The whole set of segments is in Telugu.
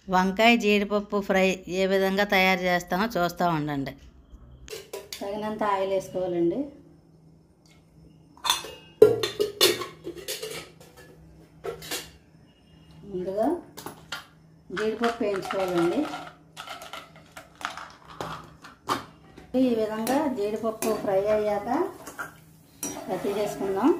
వంకాయ జీడిపప్పు ఫ్రై ఏ విధంగా తయారు చేస్తామో చూస్తూ ఉండండి తగినంత ఆయిల్ వేసుకోవాలండి ముందుగా జీడిపప్పు వేయించుకోవాలండి ఈ విధంగా జీడిపప్పు ఫ్రై అయ్యాక కత్తి చేసుకుందాం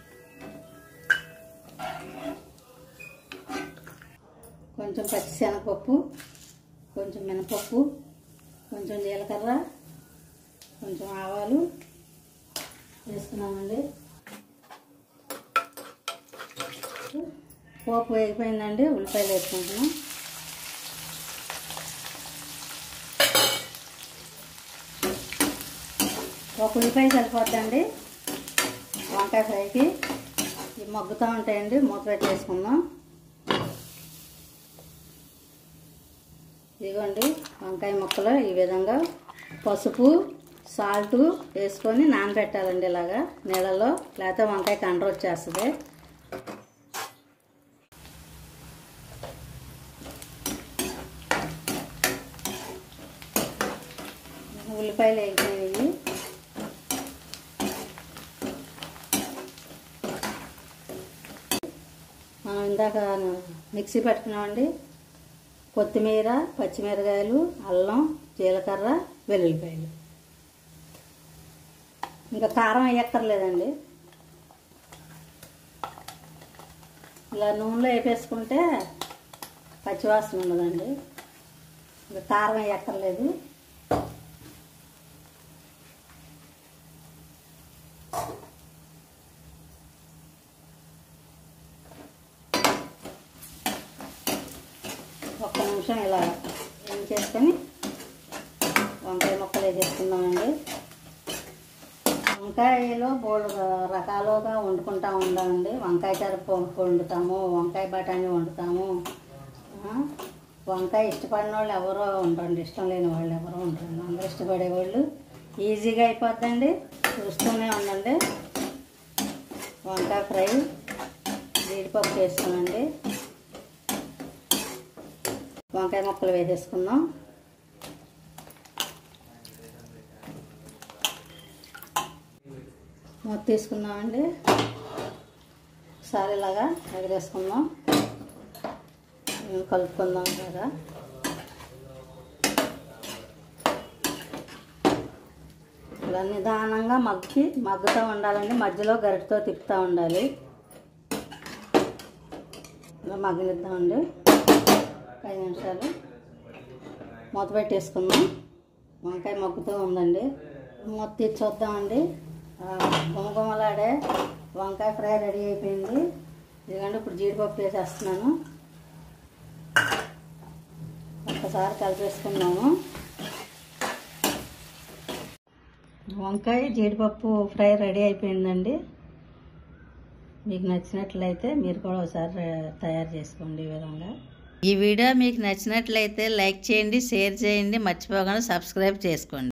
కొంచెం పచ్చిశనగపప్పు కొంచెం మినపప్పు కొంచెం జీలకర్ర కొంచెం ఆవాలు వేసుకున్నామండి పోపు వేగిపోయిందండి ఉల్లిపాయలు వేసుకుంటున్నాం ఒక ఉల్లిపాయ సరిపోద్దండి వంకాయ ఫ్రైకి ఇవి మగ్గుతూ ఉంటాయండి మూత పెట్టేసుకుందాం ఇదిగోండి వంకాయ ముక్కలు ఈ విధంగా పసుపు సాల్ట్ వేసుకొని నానబెట్టాలండి ఇలాగా నీళ్ళలో లేకపోతే వంకాయ కండ్ర వచ్చేస్తుంది ఉల్లిపాయలు వేగిపోయినాయి మనం ఇందాక మిక్సీ పట్టుకున్నామండి కొత్తిమీర పచ్చిమిరకాయలు అల్లం జీలకర్ర వెల్లుల్లిపాయలు ఇంకా కారం వేయక్కర్లేదండి ఇలా నూనెలో వేపేసుకుంటే పచ్చివాసన ఉండదండి ఇంకా కారం వేయక్కర్లేదు ఒక్క నిమిషం ఇలా ఏం చేసుకొని వంకాయ ముక్కలు వేసేసుకుందామండి వంకాయలో బోల్డ్ రకాలుగా వండుకుంటా ఉండాలండి వంకాయ కరపు వండుతాము వంకాయ బఠానీ వండుతాము ఆ, వంకాయ ఇష్టపడిన వాళ్ళు ఎవరో ఉండరండి ఇష్టం లేని వాళ్ళు ఎవరో ఉండరండి అందరూ ఇష్టపడేవాళ్ళు ఈజీగా అయిపోద్దండి చూస్తూనే ఉండండి వంకాయ ఫ్రై జీడిపప్పు వేసుకోనండి వంకాయ ముక్కలు వేసేసుకుందాం మూత తీసుకుందామండి ఒకసారి ఇలాగా ఎగరేసుకుందాం కలుపుకుందాం ఇలాగా ఇలా నిదానంగా మగ్గి మగ్గుతూ ఉండాలండి మధ్యలో గరిటతో తిప్పుతూ ఉండాలి ఇలా మగ్గనిద్దామండి ఐదు నిమిషాలు మూత పెట్టేసుకుందాం వంకాయ మగ్గుతూ ఉందండి మూత తీసి చూద్దామండి గుమగుమలాడే వంకాయ ఫ్రై రెడీ అయిపోయింది ఇదిగండి ఇప్పుడు జీడిపప్పు వేసేస్తున్నాను ఒక్కసారి కలిపేసుకున్నాము వంకాయ జీడిపప్పు ఫ్రై రెడీ అయిపోయిందండి మీకు నచ్చినట్లయితే మీరు కూడా ఒకసారి తయారు చేసుకోండి ఈ విధంగా ఈ వీడియో మీకు నచ్చినట్లయితే లైక్ చేయండి షేర్ చేయండి మర్చిపోకుండా సబ్స్క్రైబ్ చేసుకోండి